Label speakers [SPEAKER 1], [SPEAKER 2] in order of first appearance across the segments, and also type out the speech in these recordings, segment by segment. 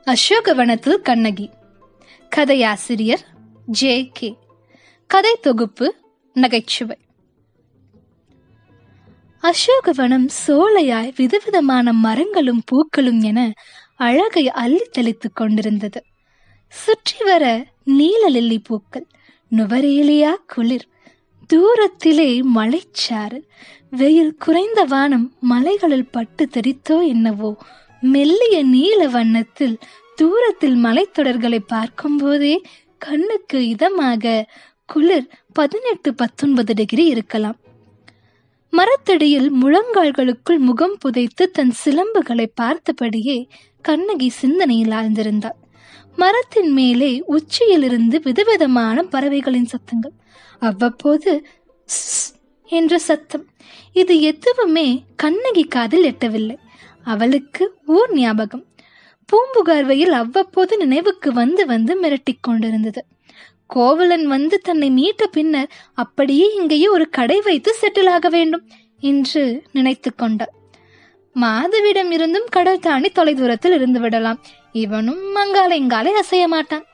[SPEAKER 1] அசோகவனத்தில் கண்ணகி கதையாசிரியர் J K கதை தொகுப்பு நகைச்சுவை அசோகவனம் சோலையாய் விதவிதமான மரங்களும் பூக்களும் என அழகை அள்ளி தெளித்துக் கொண்டிருந்தது சுற்றி வர நீல லில்லி பூக்கள் நுவரேலியா குளிர் தூரத்திலே மலைச்சாரல் வெயில் குறைந்த வானம் மலைகளில் பட்டு தெரித்தோ என்னவோ மெல்லிய நீல வண்ணத்தில் தூரத்தில் மலைத்தொடர்களை பார்க்கும்போதே கண்ணுக்கு இதமாக குளிர் பதினெட்டு பத்தொன்பது டிகிரி இருக்கலாம் மரத்தடியில் முழங்கால்களுக்குள் முகம் புதைத்து தன் சிலம்புகளை பார்த்தபடியே கண்ணகி சிந்தனையில் ஆழ்ந்திருந்தாள் மரத்தின் மேலே உச்சியிலிருந்து விதவிதமான பறவைகளின் சத்தங்கள் அவ்வப்போது "ஸ்" என்ற சத்தம் இது எதுவுமே கண்ணகி காதில் எட்டவில்லை அவளுக்கு ஊர் ஞாபகம் பூம்புகார்வையில் அவ்வப்போது நினைவுக்கு வந்து வந்து மிரட்டிக் கொண்டிருந்தது கோவலன் வந்து தன்னை மீட்ட பின்னர் அப்படியே இங்கேயே ஒரு கடை வைத்து செட்டில் ஆக வேண்டும் என்று நினைத்து கொண்டாள் மாதவிடம் இருந்தும் கடல் தாண்டி தொலைதூரத்தில் இருந்து விடலாம் இவனும் அங்காலை இங்காலை அசைய மாட்டான்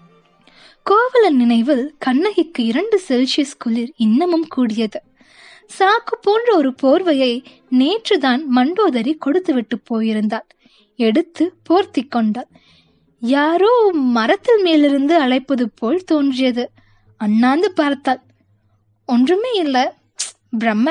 [SPEAKER 1] கோவலன் நினைவில் கண்ணகிக்கு இரண்டு செல்சியஸ் குளிர் இன்னமும் கூடியது சாக்கு போன்ற ஒரு போர்வையை நேற்றுதான் மண்டோதரி கொடுத்துவிட்டு போயிருந்தாள் எடுத்து போர்த்தி கொண்டாள் யாரோ மரத்தில் மேலிருந்து அழைப்பது போல் தோன்றியது அண்ணாந்து பார்த்தாள் ஒன்றுமே இல்ல ப்ச், பிரம்ம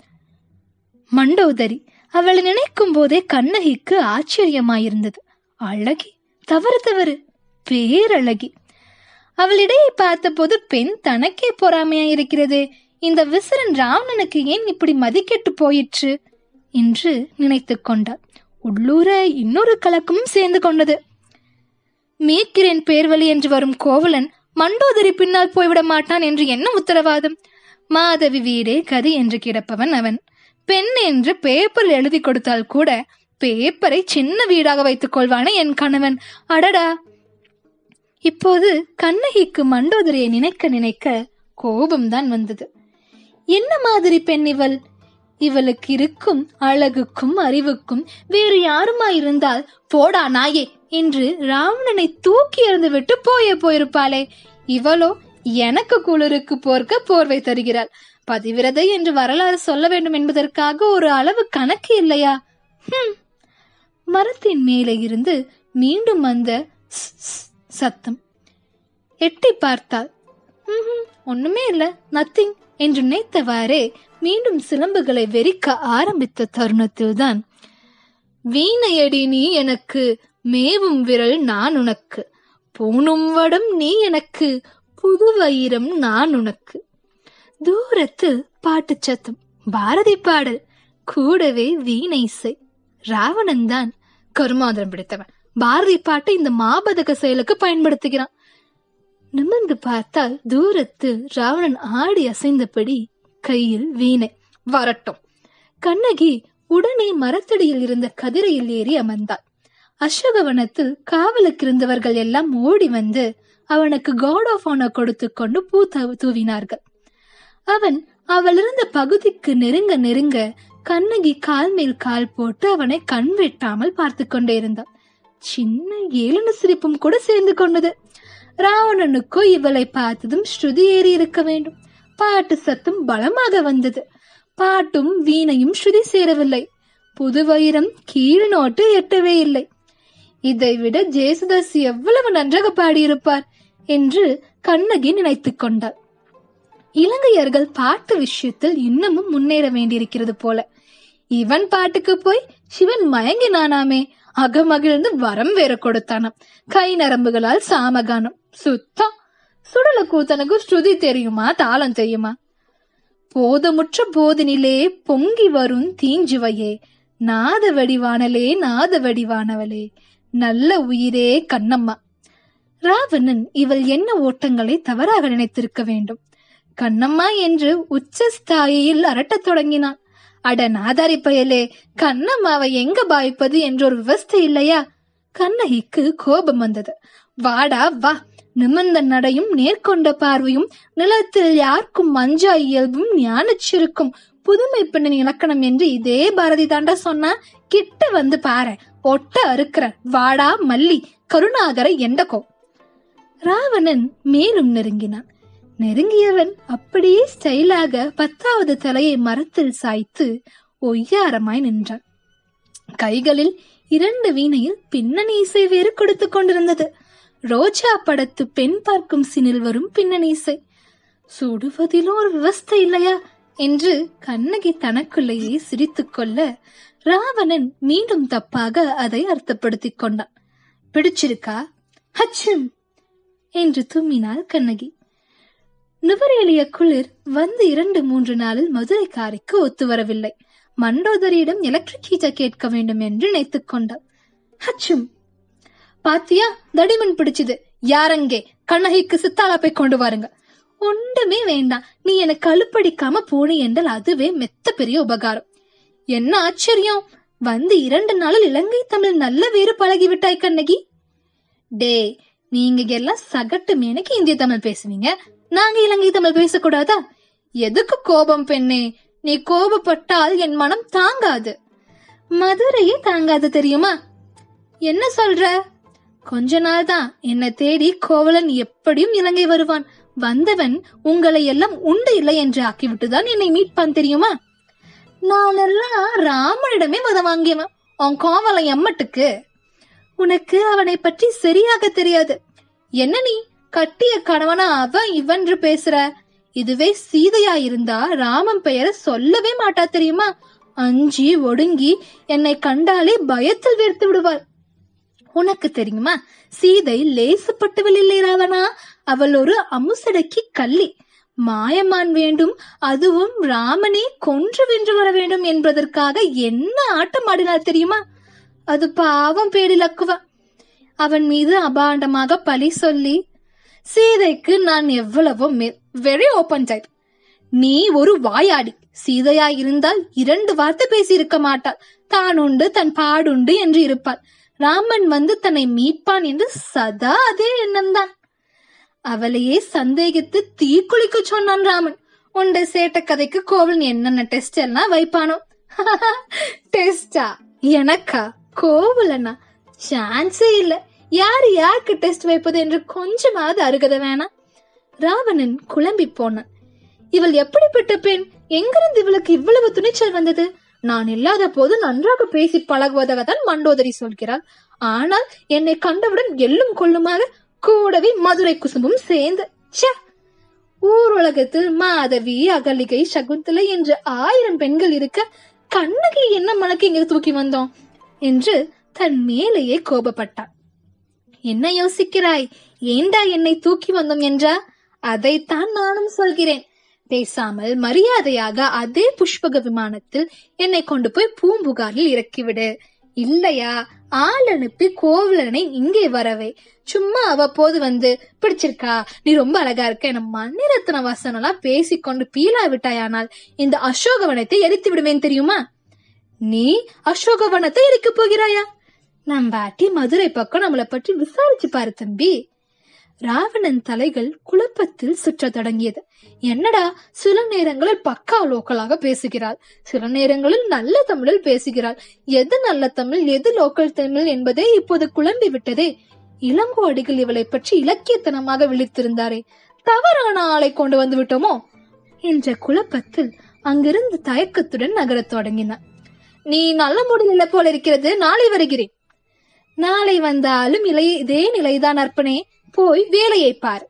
[SPEAKER 1] மண்டோதரி அவளை நினைக்கும் போதே கண்ணகிக்கு ஆச்சரியமாயிருந்தது அழகி தவறு தவறு பேரழகி அவளிடையே பார்த்தபோது பெண் தனக்கே பொறாமையாயிருக்கிறதே இந்த விசிறன் ராவணனுக்கு ஏன் இப்படி மதிக்கெட்டு போயிற்று என்று நினைத்து கொண்டாள் உள்ளூர இன்னொரு கலக்கமும் சேர்ந்து கொண்டது மீட்கிறேன் பேர்வழி என்று வரும் கோவலன் மண்டோதரி பின்னால் போய்விட மாட்டான் என்று என்ன உத்தரவாதம் மாதவி வீடே கதி என்று கிடப்பவன் அவன் பெண் என்று பேப்பரில் எழுதி கொடுத்தால் கூட பேப்பரை சின்ன வீடாக வைத்துக் கொள்வானே என் கணவன் அடடா இப்போது கண்ணகிக்கு மண்டோதரியை நினைக்க நினைக்க கோபம்தான் வந்தது என்ன மாதிரி பெண் இவள் இவளுக்கு இருக்கும் அழகுக்கும் அறிவுக்கும் வேறு யாருமாயிருந்தால் போடா நாயே என்று ராவணனை தூக்கி எறிந்து விட்டு போயே போயிருப்பாளே இவளோ எனக்கு குளிருக்கு போர்க்க போர்வை தருகிறாள் பதிவிரதை என்று வரலாறு சொல்ல வேண்டும் என்பதற்காக ஒரு அளவு கணக்கு இல்லையா ஹம். மரத்தின் மேலே இருந்து மீண்டும் அந்த ஸ் ஸ் சத்தம் எட்டி பார்த்தாள் "ம்ஹும், ஒண்ணுமே இல்ல நத்திங் என்று நினைத்தவாறே மீண்டும் சிலம்புகளை வெறிக்க ஆரம்பித்த தருணத்தில்தான் வீணையடி நீ எனக்கு மேவும் விரல் நான் உனக்கு பூணும் வடம் நீ எனக்கு புது வைரம் நான் உனக்கு தூரத்தில் பாட்டுச் சத்தம் பாரதி பாடல் கூடவே வீணை இசை ராவணன் தான் கருமாந்திரம் பிடித்தவன் பாரதி பாட்டை இந்த மாபதக செயலுக்கு பயன்படுத்துகிறான் நிமிர்ந்து பார்த்தால் தூரத்தில் ராவணன் ஆடி அசைந்தபடி கையில் வீணை வரட்டும் கண்ணகி உடனே மரத்தடியில் இருந்த கதிரையில் ஏறி அமர்ந்தாள் அசோகவனத்தில் காவலுக்கு இருந்தவர்கள் எல்லாம் ஓடி வந்து அவனுக்கு காட் ஆஃப் ஆனர் கொடுத்து கொண்டு பூ தூ- தூவினார்கள் அவன் அவள் இருந்த பகுதிக்கு நெருங்க நெருங்க கண்ணகி கால் மேல் கால் போட்டு அவனை கண் வெட்டாமல் பார்த்து கொண்டே இருந்தாள் சின்ன ஏளன சிரிப்பும் கூட சேர்ந்து கொண்டது ராவணனுக்கோ இவளை பார்த்ததும் ஸ்ருதி ஏறி இருக்க வேண்டும் பாட்டு சத்தம் பலமாக வந்தது பாட்டும் வீணையும் ஸ்ருதி சேரவில்லை புது வைரம் கீழ் நோட்டு எட்டவே இல்லை இதைவிட ஜேசுதாஸ் எவ்வளவு நன்றாக பாடியிருப்பார் என்று கண்ணகி நினைத்துக் கொண்டாள் இலங்கையர்கள் பாட்டு விஷயத்தில் இன்னமும் முன்னேற வேண்டியிருக்கிறது போல இவன் பாட்டுக்கு போய் சிவன் மயங்கினானாமே அகமகிழ்ந்து வரம் வேற கொடுத்தானாம் கை நரம்புகளால் சாமகானம் சுத்தம் சுடல கூத்தனுக்கு ஸ்ருதி தெரியுமா தாளம் தெரியுமா போதமுற்ற போதினிலே பொங்கி வரும் தீஞ்சுவையே நாத வடிவானலே நாத வடிவானவளே நல்ல உயிரே கண்ணம்மா ராவணன் இவள் என்ன ஓட்டங்களை தவறாக நினைத்திருக்க வேண்டும் கண்ணம்மா என்று உச்சஸ்தாயியில் அரட்டத் தொடங்கினான் அட நாதாரி பயலே கண்ணம்மாவை எங்க பாய்ப்பது என்ற ஒரு விவஸ்தை இல்லையா கண்ணகிக்கு கோபம் வந்தது வாடா வா நிமிர்ந்த நடையும் நேர்கொண்ட பார்வையும் நிலத்தில் யாருக்கும் மஞ்சா இயல்பும் ஞானச்சிருக்கும் புதுமை பெண்ணின் இலக்கணம் என்று இதே பாரதி தாண்டா சொன்னா கிட்ட வந்து பாரு ஒட்ட அறுக்கிற வாடா மல்லி கருணாகர எண்டகோ ராவணன் மேலும் நெருங்கினான் நெருங்கியவன் அப்படியே ஸ்டைலாக பத்தாவது தலையை மரத்தில் சாய்த்து ஒய்யாரமாய் நின்றான் கைகளில் இரண்டு வீணையில் பின்னணி இசை வேறு கொடுத்து கொண்டிருந்தது ரோஜா படத்து பெண் பார்க்கும் சினில் வரும் பின்னணி இசை சுடுவதிலும் ஒரு விவஸ்தை இல்லையா என்று கண்ணகி தனக்குள்ளேயே சிரித்துக் கொள்ள ராவணன் மீண்டும் தப்பாக அதை அர்த்தப்படுத்திக் கொண்டான் பிடிச்சிருக்கா ஹச்சும் என்று தும்மினாள் கண்ணகி நுவரேலிய குளிர் வந்து இரண்டு மூன்று நாளில் மதுரை காரைக்கு ஒத்து வரவில்லை மண்டோதரியிடம் எலக்ட்ரிக் ஹீட்டர் கேட்க வேண்டும் என்று நினைத்துக் கொண்டாள் ஹச்சும் பாத்தியா தடிமன் பிடிச்சது யாரங்கே கண்ணகிக்கு சித்தாளா போய் கொண்டு வாருங்க ஒன்றுமே வேண்டாம் நீ எனக்கு அலுப்படிக்காம போனி என்றால் அதுவே மெத்த பெரிய உபகாரம் என்ன ஆச்சரியம் வந்து இரண்டு நாளில் இலங்கை தமிழ் நல்ல வேறு பழகிவிட்டாய் கண்ணகி டே நீங்க எல்லாம் சகட்டு மேனைக்கு இந்திய தமிழ் பேசுவீங்க நாங்க இலங்கை தமிழ் பேசக்கூடாதா எதுக்கு கோபம் பெண்ணே நீ கோபப்பட்டால் என் மனம் தாங்காது மதுரையே தாங்காது தெரியுமா என்ன சொல்ற கொஞ்ச நாள் தான் என்னை தேடி கோவலன் எப்படியும் இலங்கை வருவான் வந்தவன் உங்களை எல்லாம் உண்டு இல்லை என்று ஆக்கிவிட்டுதான் என்னை மீட்பான் தெரியுமா நான் எல்லாம் ராமனிடமே மத வாங்கியவன் உன் கோவலன் எம்மட்டுக்கு உனக்கு அவனை பற்றி சரியாக தெரியாது என்ன நீ கட்டிய கணவனா அவன் இவன்று பேசுற இதுவே சீதையா இருந்தா ராமன் பெயரை சொல்லவே மாட்டா தெரியுமா அஞ்சி ஒடுங்கி என்னை கண்டாலே பயத்தில் வேர்த்து விடுவாள் உனக்கு தெரியுமா சீதை லேசுப்பட்டவள் இல்லை ராவணா அவள் ஒரு அமுசடக்கி கள்ளி மாயமான் வேண்டும் அதுவும் ராமனே கொன்று வென்று வர வேண்டும் என்பதற்காக என்ன ஆட்டம் ஆடினார் தெரியுமா அது பாவம் பேடில் அக்குவா அவன் மீது அபாண்டமாக பழி சொல்லி சீதைக்கு நான் எவ்வளவோ வெரி ஓப்பன் டைப் நீ ஒரு வாயாடி சீதையா இருந்தால் இரண்டு வார்த்தை பேசி இருக்க மாட்டாள் தான் உண்டு தன் பாடுண்டு என்று இருப்பாள் ராமன் வந்து தன்னை மீட்பான் என்று சதா அதே எண்ணம்தான் அவளையே சந்தேகித்து தீக்குளிக்க சொன்னான் ராமன் உண்ட சேட்ட கதைக்கு கோவில் என்னென்ன டெஸ்ட் எல்லாம் வைப்பானோ டெஸ்டா எனக்கா கோவிலண்ணா சான்ஸே இல்ல யாரு யாருக்கு டெஸ்ட் வைப்பது என்று கொஞ்சமாவது அருகத வேணாம் ராவணன் குழம்பி போனான் இவள் எப்படிப்பட்ட பெண் எங்கிருந்து இவளுக்கு இவ்வளவு துணிச்சல் வந்தது நான் இல்லாத போது நன்றாக பேசி பழகுவதாக தான் மண்டோதரி சொல்கிறாள் ஆனால் என்னை கண்டவுடன் எள்ளும் கொள்ளுமாக கூடவே மதுரை குசும்பும் சேர்ந்து ச்சே ஊர் உலகத்தில் மாதவி அகலிகை சகுந்தலை என்று ஆயிரம் பெண்கள் இருக்க கண்ணகி என்ன மனக்கு இங்க தூக்கி வந்தோம் என்று தன் மேலேயே கோபப்பட்டான் என்ன யோசிக்கிறாய் ஏண்டா என்னை தூக்கி வந்தோம் என்றா அதைத்தான் நானும் சொல்கிறேன் பேசாமல் மரியாதையாக அதே புஷ்பக விமானத்தில் என்னை கொண்டு போய் பூம்புகாரில் இறக்கிவிடு இல்லையா ஆள் அனுப்பி கோவலனை இங்கே வரவே சும்மா அவ்வப்போது வந்து பிடிச்சிருக்கா நீ ரொம்ப அழகா இருக்க என மணிரத்ன வசனம் எல்லாம் பேசிக்கொண்டு பீலா விட்டாயானால் இந்த அசோகவனத்தை எரித்து விடுவேன் தெரியுமா நீ அசோகவனத்தை எரிக்க போகிறாயா நம் பாட்டி மதுரை பக்கம் நம்மளை பற்றி விசாரிச்சு பாரு தம்பி ராவணன் தலைகள் குழப்பத்தில் சுற்றத் தொடங்கியது என்னடா சில நேரங்களில் பக்கா லோக்கலாக பேசுகிறாள் சில நேரங்களில் நல்ல தமிழில் பேசுகிறாள் எது நல்ல தமிழ் எது லோக்கல் தமிழ் என்பதே இப்போது குழம்பி விட்டதே இளங்கோ அடிகள் இவளை பற்றி இலக்கியத்தனமாக விழித்திருந்தாரே தவறான ஆளை கொண்டு வந்து விட்டோமோ என்ற குழப்பத்தில் அங்கிருந்து தயக்கத்துடன் நகரத் தொடங்கினான் நீ நல்ல முடியல போல இருக்கிறது நாளை வருகிறேன் நாளை வந்தாலும் இலை இதே நிலைதான் அர்ப்பனே போய் வேலையை பார்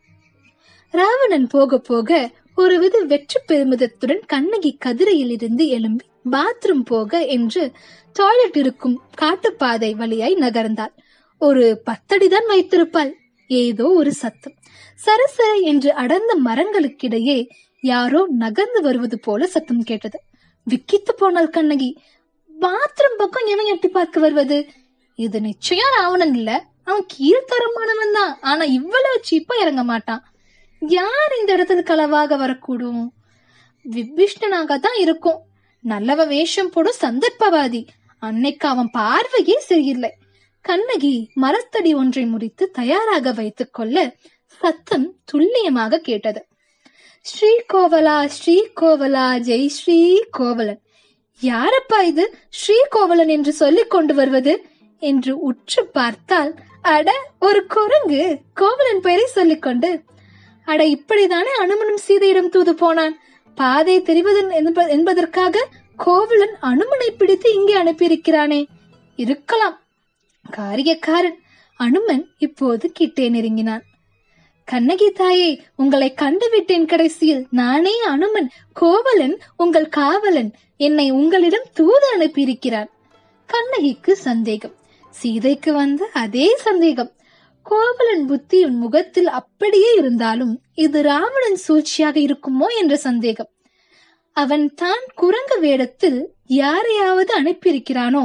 [SPEAKER 1] ராவணன் போக போக ஒருவித வெற்றி பெருமிதத்துடன் கண்ணகி கதிரையில் இருந்து எழும்பி பாத்ரூம் போக என்று டாய்லெட் இருக்கும் காட்டுப்பாதை வழியாய் நகர்ந்தாள் ஒரு பத்தடிதான் வைத்திருப்பாள் ஏதோ ஒரு சத்தம் சரசர என்று அடர்ந்த மரங்களுக்கிடையே யாரோ நகர்ந்து வருவது போல சத்தம் கேட்டது விக்கித்து போனாள் கண்ணகி பாத்ரூம் பக்கம் எவன் எட்டி பார்க்க வருவது இது நிச்சயம் ராவணன் இல்ல அவன் கீழ்த்தரமானவன் தான் ஆனா இவ்வளவு சீப்பா இறங்க மாட்டான் யார் இந்த இடத்துல களவாக வரக்கூடும் விபீஷ்ணனாக தான் இருக்கும் நல்லவ வேஷம் போடும் சந்தர்ப்பவாதி அன்னைக்கு அவன் பார்வையே சரியில்லை கண்ணகி மரத்தடி ஒன்றை முறித்து தயாராக வைத்துக் கொள்ள சத்தம் துல்லியமாக கேட்டது ஸ்ரீ கோவலா ஸ்ரீ கோவலா ஜெய் ஸ்ரீ கோவலன் யாரப்பா இது ஸ்ரீ கோவலன் என்று சொல்லிக் கொண்டு வருவது என்று உற்று பார்த்தால் அட ஒரு குரங்கு கோவலன் பெயரை சொல்லிக்கொண்டு அட இப்படிதானே அனுமனும் சீதையிடம் தூது போனான் பாதை தெரிவது என்ப- என்பதற்காக கோவலன் அனுமனை பிடித்து இங்கே அனுப்பியிருக்கிறானே இருக்கலாம் காரியக்காரன் அனுமன் இப்போது கிட்டே நெருங்கினான் கண்ணகி தாயே உங்களை கண்டுவிட்டேன் கடைசியில் நானே அனுமன் கோவலன் உங்கள் காவலன் என்னை உங்களிடம் தூது அனுப்பியிருக்கிறான் கண்ணகிக்கு சந்தேகம் சீதைக்கு வந்த அதே சந்தேகம் கோவலன் புத்தி உன் முகத்தில் அப்படியே இருந்தாலும் இது ராவணன் சூழ்ச்சியாக இருக்குமோ என்ற சந்தேகம் அவன் தான் குரங்கு வேடத்தில் யாரையாவது அனுப்பியிருக்கிறானோ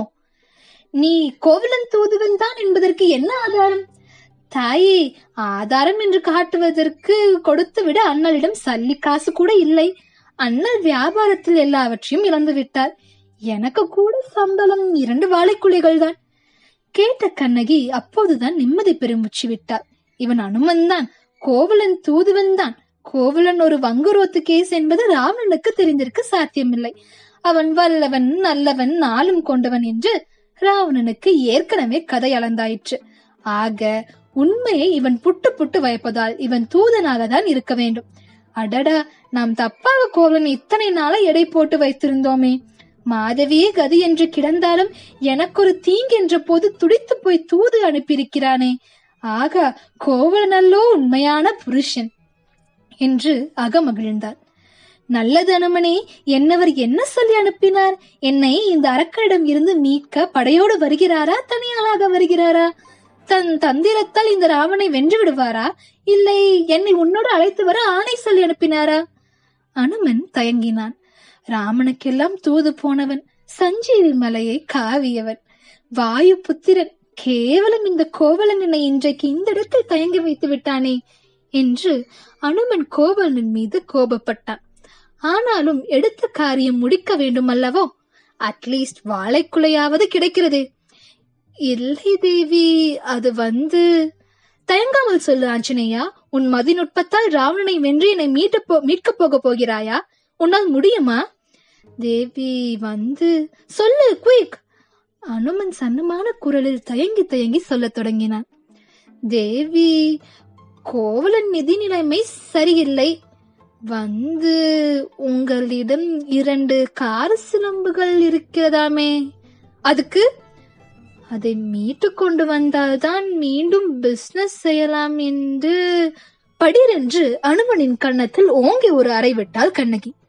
[SPEAKER 1] நீ கோவலன் தூதுவன் தான் என்பதற்கு என்ன ஆதாரம் தாயே ஆதாரம் என்று காட்டுவதற்கு கொடுத்து விட அண்ணலிடம் சல்லி காசு கூட இல்லை அண்ணல் வியாபாரத்தில் எல்லாவற்றையும் இழந்து விட்டார் எனக்கு கூட சம்பளம் இரண்டு வாழைக்குழிகள் தான் கேட்ட கண்ணகி அப்போதுதான் நிம்மதி பெருமுச்சு விட்டாள் இவன் அனுமன் தான் கோவலன் தூதுவன் தான் கோவலன் ஒரு வங்குரோத்து கேஸ் என்பது ராவணனுக்கு தெரிந்திருக்க சாத்தியமில்லை அவன் வல்லவன் நல்லவன் நாளும் கொண்டவன் என்று ராவணனுக்கு ஏற்கனவே கதை அளந்தாயிற்று ஆக உண்மையை இவன் புட்டு புட்டு வைப்பதால் இவன் தூதனாக தான் இருக்க வேண்டும் அடடா நாம் தப்பாக கோவலன் இத்தனை நாளா எடை போட்டு வைத்திருந்தோமே மாதவியே கதி என்று கிடந்தாலும் எனக்கொரு தீங்கென்ற போது துடித்து போய் தூது அனுப்பியிருக்கிறானே ஆகா கோவலனல்லோ உண்மையான புருஷன் என்று அகமகிழ்ந்தார் நல்லது அனுமனே என்னவர் என்ன சொல்லி அனுப்பினார் என்னை இந்த அரக்கனிடம் இருந்து மீட்க படையோடு வருகிறாரா தனியாளாக வருகிறாரா தன் தந்திரத்தால் இந்த ராவனை வென்று விடுவாரா இல்லை என்னை உன்னோடு அழைத்து வர ஆணை சொல்லி அனுப்பினாரா அனுமன் தயங்கினான் ராமனுக்கெல்லாம் தூது போனவன் சஞ்சீவி மலையை காவியவன் வாயு புத்திரன் கேவலம் இந்த கோவலன் என்னை இன்றைக்கு இந்த இடத்தில் தயங்க வைத்து விட்டானே என்று அனுமன் கோவலனின் மீது கோபப்பட்டான் ஆனாலும் எடுத்த காரியம் முடிக்க வேண்டும் அல்லவோ அட்லீஸ்ட் வாழைக்குலையாவது கிடைக்கிறதே இல்லை தேவி அது வந்து தயங்காமல் சொல்லு ஆஞ்சநேயா உன் மதிநுட்பத்தால் ராவணனை வென்று என்னை மீட்ட போ மீட்கப் போக போகிறாயா உன்னால் முடியுமா தேவி வந்து சொல்லு குயிக் அனுமன் சன்னமான குரலில் தயங்கி தயங்கி சொல்லத் தொடங்கினான் தேவி கோவலன் நிதி நிலைமை சரியில்லை வந்து உங்களிடம் இரண்டு கார் சிலம்புகள் இருக்கிறதாமே அதுக்கு அதை மீட்டு கொண்டு வந்தால்தான் மீண்டும் பிசினஸ் செய்யலாம் என்று படீரென்று அனுமனின் கன்னத்தில் ஓங்கி ஒரு அறை விட்டாள் கண்ணகி